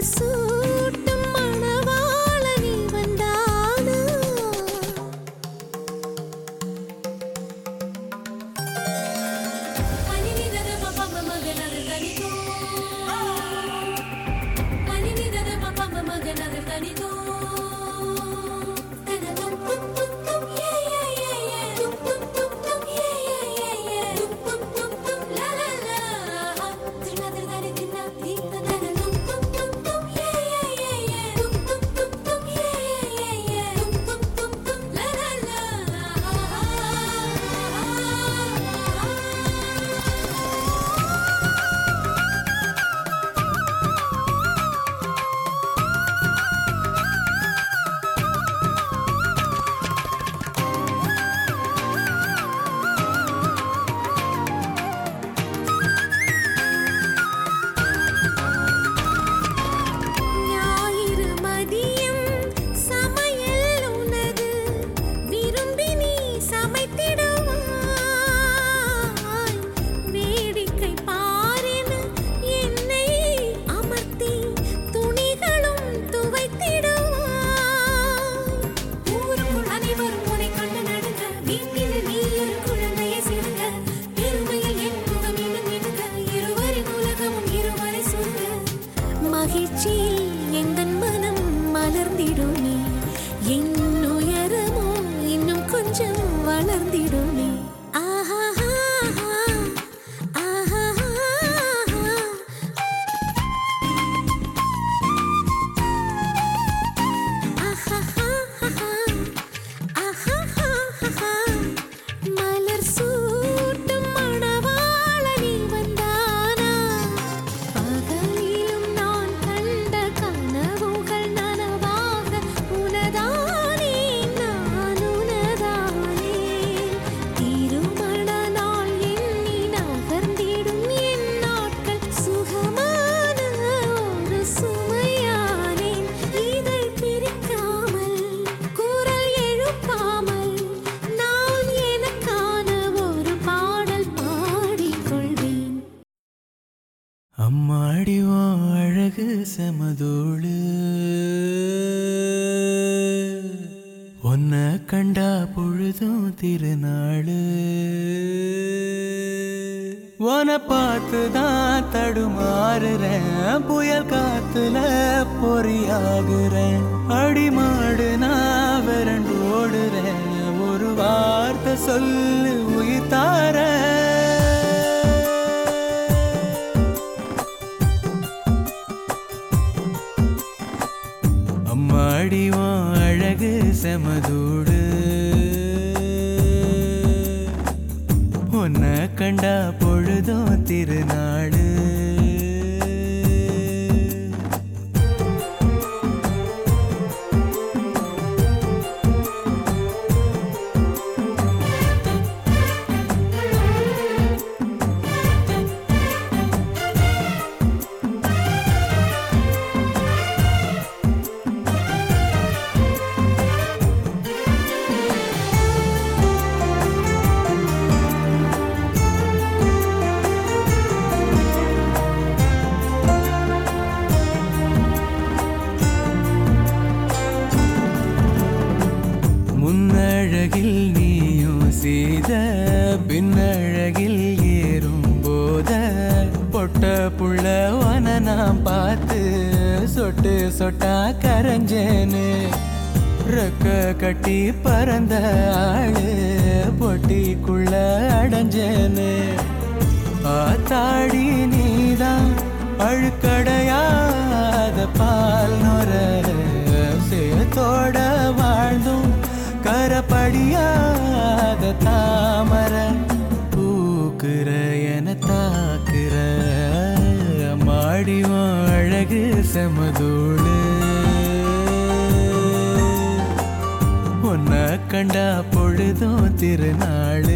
மலர் சூட்டும் மணவாள நீ வந்தானா ஞாயிறு மதியம் சமையல் உனது விரும்பி நீ சமைத்திடுவாய் வேடிக்கை பாரின என்னை அமர்த்தி துணிகளும் துவைத்திடுவாய் ஊருக்குள் அனைவரும் உன்னை கண்டு நடுங்க வீட்டில் நீ ஒரு குழந்தையை சிறுங்க பெருமையில் என் முகம் இன்னும் இடுங்க இருவரின் உலகமும் இருவரை சுருங்க மகிழ்ச்சியில் எந்தன் மனம் மலர்ந்திடுமே என் உயரமோ இன்னும் கொஞ்சம் வளர்ந்திடுமே ஆஹா ஆஹா மலர் சூட்டும் மணவாள நீ வந்தானா பகலிலும் நான் கண்ட கனவுகள் நனவாக உனதானே நான் உனதானே திருமண நாள் எண்ணி நகர்ந்திடும் என் நாட்கள் சுகமான ஒரு சுமையானேன் இதை பிரிக்காமல் குரல் எழுப்பாமல் நான் எனக்கான ஒரு பாடல் பாடிக்கொள்வேன் அம்மாடி உன் அழகு செமதோடு உன்னை கண்டா பொழுதும் திருநாளு உன பார்த்துதான் தடுமாறுறேன் புயல் காத்துல பொறியாகுறேன் அடிமாடு நான் விரண்டு ஓடுறேன் ஒரு வார்த்தை சொல்லு உயிர் தாரேன் அம்மாடி உன் அழகு செமதூடு உன்னை கண்டா பொழுதும் திருநாடு முன்னழகில் நீயும் செய்த பின்னழகில் ஏறும் போத பொட்ட புள்ள வன நான் பார்த்து சொட்டு சொட்டா கரைஞ்சேன்னு ரெக்க கட்டி பறந்த ஆளு பொட்டிக்குள்ள அடைஞ்சேன்னு ஆத்தாடி நீதான் அழுக்கடையாத பால் நொர சேத்தோட வாழ்ந்தும் கரப்படியாத தாமர பூக்குற என தாக்குற மாடிவன் அழகு செமதோடு உன்னை கண்டா பொழுதும் திருநாளு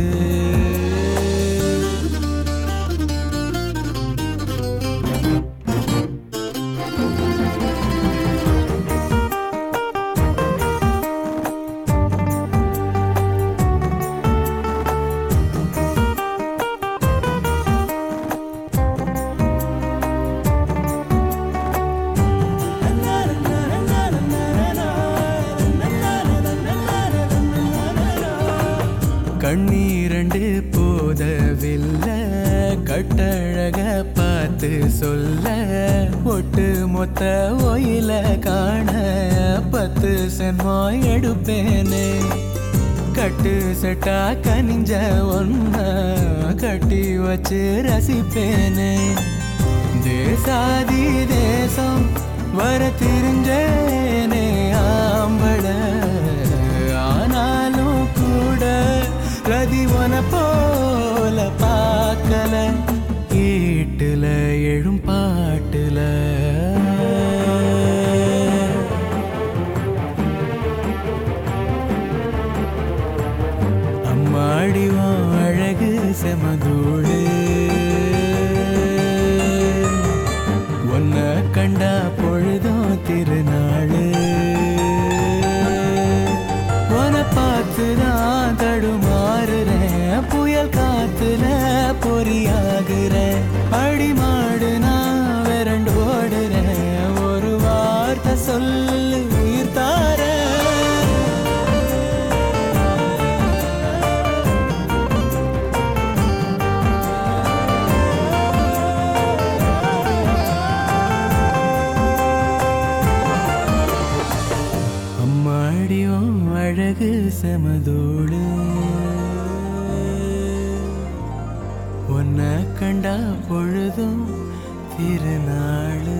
கண்ணீரண்டு போதவில்லை கட்டழக பார்த்து சொல்ல ஒட்டு மொத்த ஒயில காண பத்து சென்மோ எடுப்பேனே கட்டு செட்டா கனிஞ்ச ஒன்ன கட்டி வச்சு ரசிப்பேனே தேசாதி தேசம் வர தெரிஞ்சேனே ஆம்பள ஆனாலும் கூட ரதிவன போல பார்க்கல ஏட்டுல எழும் பாட்டுல அம்மாடி உன் அழகு செமதூடு உன்னை கண்டா பொழுதும் திருநாளு உன பார்த்து நான் தடுமாறுறேன் புயல் காத்துல பொறியாகுறேன் அடி மாடு நான் விரண்டு ஓடுறேன் ஒரு வார்த்தை சொல்லு உயிர் தாரேன் அம்மாடியோ அழகு செமதோடு உன்னை கண்டா பொழுதும் திருநாளு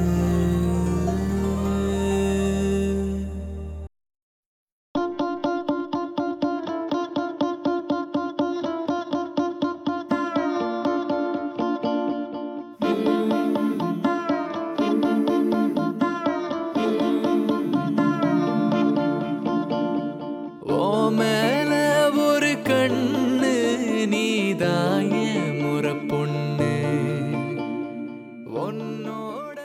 ஓ மேல ஒரு கண்ணு நீதாய முறை பொண்ணு உன்னோட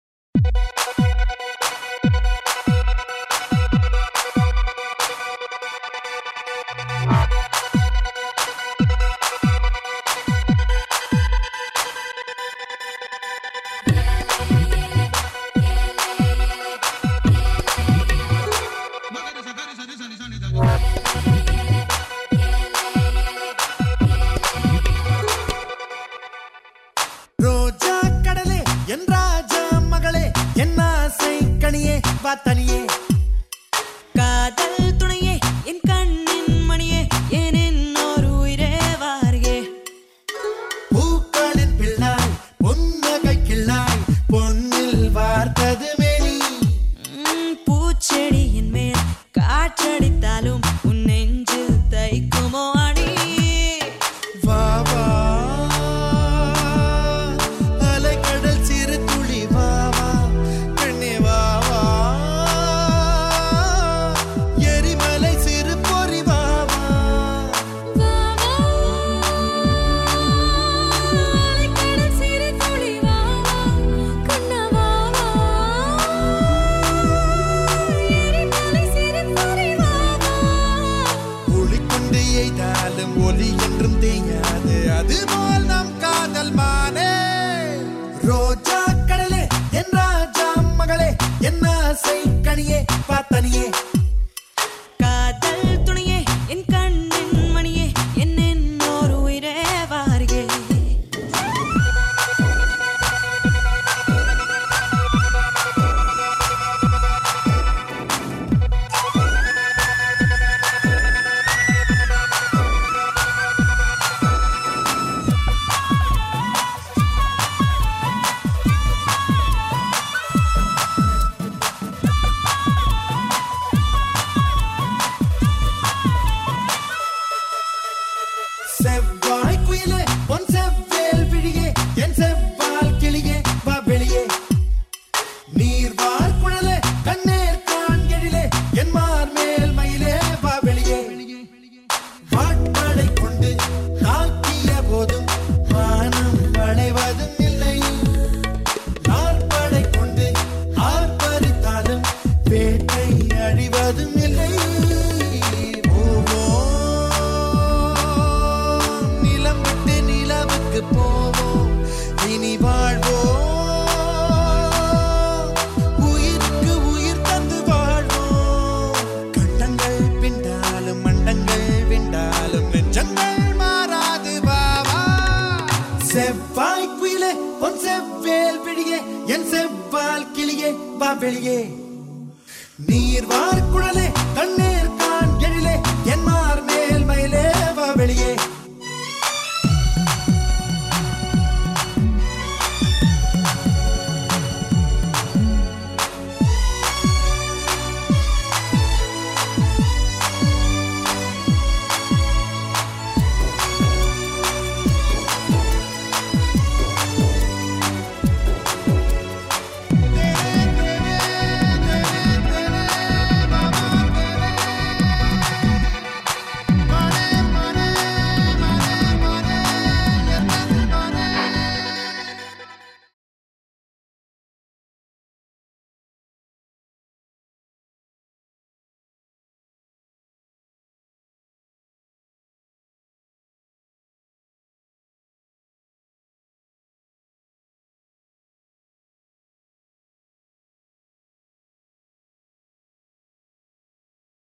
ரோஜா கடலே என் ராஜா மகளே என் ஆசை கனியே வா தனியே காதல் துணையே என் கண்ணின் மணியே என் இன்னொரு உயிரே வாரியே பூக்களின் பிள்ளாய் பொன்னகை கிள்ளாய் பொன்னில் வார்த்தது மேனி ம், பூச்செடியின் மேல் காற்றடித்தாலும் உன் நெஞ்சில் தைக்குமோ அடி வா வா அலைக்கடல் சிறு துளி வா வா கண்ணே வா வா வெளியே நீர் வார் குழலே